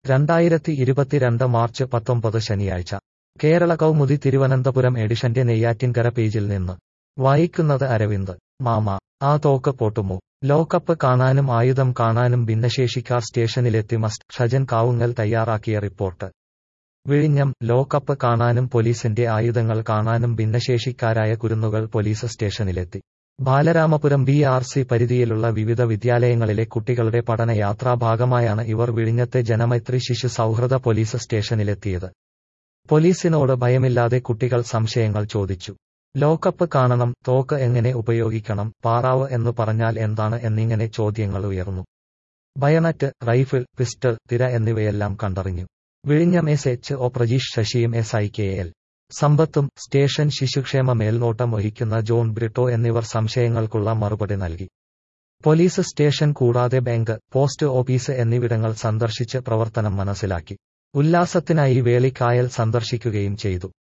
രണ്ടായിരത്തി ഇരുപത്തിരണ്ട് മാർച്ച് പത്തൊമ്പത് ശനിയാഴ്ച കേരള കൗമുദി തിരുവനന്തപുരം എഡിഷന്റെ നെയ്യാറ്റിൻകര പേജിൽ നിന്ന് വായിക്കുന്നത് അരവിന്ദ് മാമ ആ തോക്ക് പൊട്ടുമോ ലോകകപ്പ് കാണാനും ആയുധം കാണാനും ഭിന്നശേഷിക്കാർ സ്റ്റേഷനിലെത്തി മസ്റ്റ് ഷജൻ കാവുങ്ങൽ തയ്യാറാക്കിയ റിപ്പോർട്ട് വിഴിഞ്ഞം ലോകകപ്പ് കാണാനും പോലീസിന്റെ ആയുധങ്ങൾ കാണാനും ഭിന്നശേഷിക്കാരായ കുരുന്നുകൾ പോലീസ് സ്റ്റേഷനിലെത്തി ബാലരാമപുരം ബി ആർ സി പരിധിയിലുള്ള വിവിധ വിദ്യാലയങ്ങളിലെ കുട്ടികളുടെ പഠനയാത്രാ ഭാഗമായാണ് ഇവർ വിഴിഞ്ഞത്തെ ജനമൈത്രി ശിശു സൗഹൃദ പോലീസ് സ്റ്റേഷനിലെത്തിയത് പോലീസിനോട് ഭയമില്ലാതെ കുട്ടികൾ സംശയങ്ങൾ ചോദിച്ചു ലോകകപ്പ് കാണണം തോക്ക് എങ്ങനെ ഉപയോഗിക്കണം പാറാവ് എന്നു പറഞ്ഞാൽ എന്താണ് എന്നിങ്ങനെ ചോദ്യങ്ങൾ ഉയർന്നു ബയണറ്റ് റൈഫിൾ പിസ്റ്റൾ തിര എന്നിവയെല്ലാം കണ്ടറിഞ്ഞു വിഴിഞ്ഞം എസ് എച്ച് ഒ പ്രജീഷ് ശശിയും എസ് ഐ കെ എൽ സമ്പത്തും സ്റ്റേഷൻ ശിശുക്ഷേമ മേൽനോട്ടം വഹിക്കുന്ന ജോൺ ബ്രിട്ടോ എന്നിവർ സംശയങ്ങൾക്കുള്ള മറുപടി നൽകി പോലീസ് സ്റ്റേഷൻ കൂടാതെ ബാങ്ക് പോസ്റ്റ് ഓഫീസ് എന്നിവിടങ്ങൾ സന്ദർശിച്ച് പ്രവർത്തനം മനസ്സിലാക്കി ഉല്ലാസത്തിനായി വേളിക്കായൽ സന്ദർശിക്കുകയും ചെയ്തു